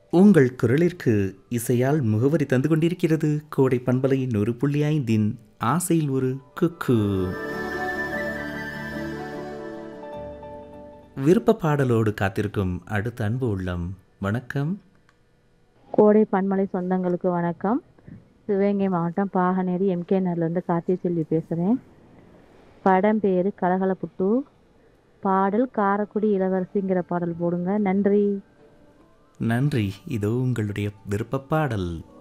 உங்கள் குரலிற்கு இசையால் முகவரி தந்து கொண்டிருக்கிறது கோடை பண்பலையின் ஒரு புள்ளி ஐந்தின் ஆசையில் ஒரு குக்கு விருப்ப பாடலோடு காத்திருக்கும் அடுத்த அன்பு உள்ளம் வணக்கம் கோடை பன்மலை சொந்தங்களுக்கு வணக்கம் சிவகங்கை மாவட்டம் பாகனேரி எம்கே நகர்லேருந்து கார்த்தி செல்வி பேசுகிறேன் படம் பேர் கலகலப்புட்டு பாடல் காரக்குடி இளவரசிங்கிற பாடல் போடுங்க நன்றி நன்றி இதோ உங்களுடைய விருப்ப பாடல்